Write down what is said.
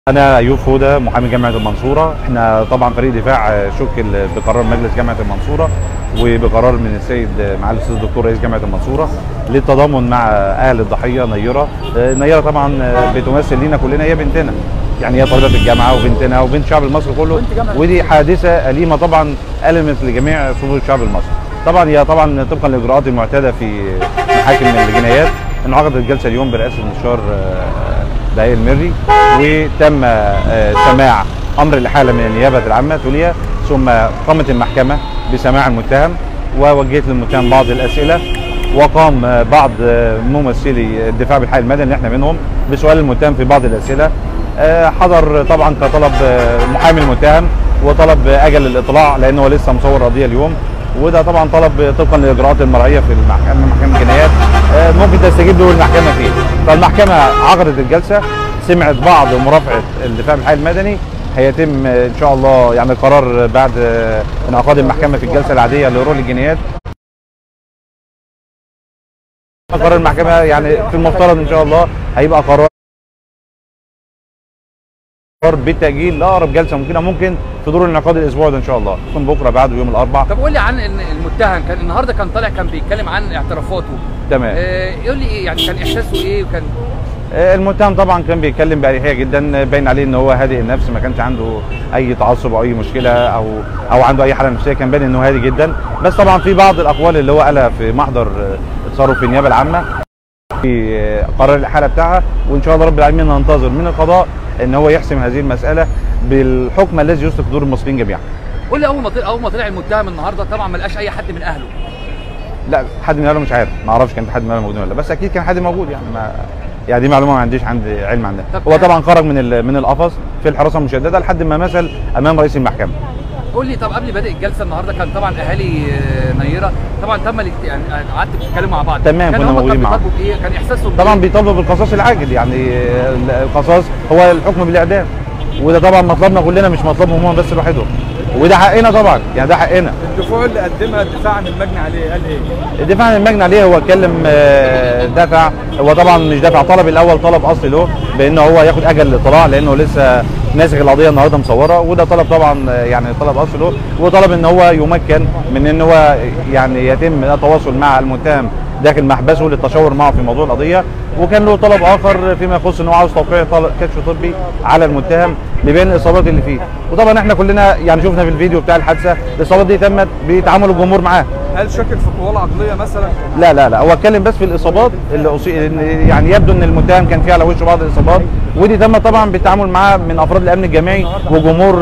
انا ايوب فوده محامي جامعه المنصوره احنا طبعا فريق دفاع شكل بقرار مجلس جامعه المنصوره وبقرار من السيد معالي الاستاذ الدكتور رئيس جامعه المنصوره للتضامن مع اهل الضحيه نيره نيره طبعا بتمثل لينا كلنا هي بنتنا يعني هي طالبه في الجامعه وبنتنا وبنت الشعب المصري كله ودي حادثه اليمه طبعا المت لجميع صدور الشعب المصري طبعا هي طبعا طبقا للاجراءات المعتاده في محاكم الجنايات انعقدت الجلسه اليوم برئاسه المستشار دقيق المري وتم سماع امر الاحاله من النيابه العامه توليا ثم قامت المحكمه بسماع المتهم ووجهت للمتهم بعض الاسئله وقام بعض ممثلي الدفاع بالحق المدني اللي احنا منهم بسؤال المتهم في بعض الاسئله حضر طبعا كطلب محامي المتهم وطلب اجل الاطلاع لانه لسه مصور قضيه اليوم وده طبعا طلب طبقا للاجراءات المرعيه في المحكمه محكمه الجنايات ممكن تستجيب له المحكمه فيه فالمحكمه عقدت الجلسه سمعت بعض مرافعه الدفاع بالحق المدني هيتم ان شاء الله يعني القرار بعد انعقاد المحكمه في الجلسه العاديه لرول الجنايات قرار المحكمه يعني في المفترض ان شاء الله هيبقى قرار بالتاجيل لاقرب جلسه ممكنه ممكن في دور الانعقاد الاسبوع ده ان شاء الله يكون بكره بعده يوم الاربعاء طب قول لي عن ان المتهم كان النهارده كان طالع كان بيتكلم عن اعترافاته تمام آه يقول لي ايه يعني كان احساسه ايه وكان المتهم طبعا كان بيتكلم باريحيه جدا باين عليه ان هو هادئ النفس ما كانش عنده اي تعصب او اي مشكله او او عنده اي حاله نفسيه كان باين انه هادي جدا بس طبعا في بعض الاقوال اللي هو قالها في محضر تصرف في النيابه العامه في قرار الاحاله بتاعها وان شاء الله رب العالمين ننتظر من القضاء ان هو يحسم هذه المساله بالحكم الذي يصلح دور المصريين جميعا. قول لي اول ما طلع اول ما طلع المتهم النهارده طبعا ما لقاش اي حد من اهله. لا حد من اهله مش عارف ما اعرفش كان في حد من اهله موجود ولا بس اكيد كان حد موجود يعني ما يعني دي معلومه ما عنديش عندي علم عنها هو طبعا خرج من من القفص في الحراسه المشدده لحد ما مثل امام رئيس المحكمه قول لي طب قبل بدء الجلسه النهارده كان طبعا اهالي نيره طبعا تم يعني قعدتوا بتتكلموا مع بعض تمام كنا موجودين معاهم ايه كان احساسهم طبعا بيطالبوا بالقصاص العاجل يعني القصاص هو الحكم بالاعدام وده طبعا مطلبنا كلنا مش مطلبهم هم بس لوحدهم وده حقنا طبعا يعني ده حقنا الدفوع اللي قدمها الدفاع عن المجني عليه قال ايه؟ الدفاع عن المجني عليه هو اتكلم دفع هو طبعا مش دافع طلب الاول طلب اصلي له بان هو ياخد اجل الاطلاع لانه لسه ناسخ القضيه النهارده مصوره وده طلب طبعا يعني طلب اصلي له وطلب ان هو يمكن من ان هو يعني يتم التواصل مع المتهم داخل محبسه للتشاور معه في موضوع القضيه وكان له طلب اخر فيما يخص ان هو عاوز توقيع كشف طبي على المتهم لبيان الاصابات اللي فيه وطبعا احنا كلنا يعني شفنا في الفيديو بتاع الحادثه الاصابات دي تمت بتعامل الجمهور معاه هل شكل في قواه العقليه مثلا؟ لا لا لا هو اتكلم بس في الاصابات اللي أصي... يعني يبدو ان المتهم كان فيه على وشه بعض الاصابات ودي تمت طبعا بالتعامل معاه من افراد الامن الجامعي وجمهور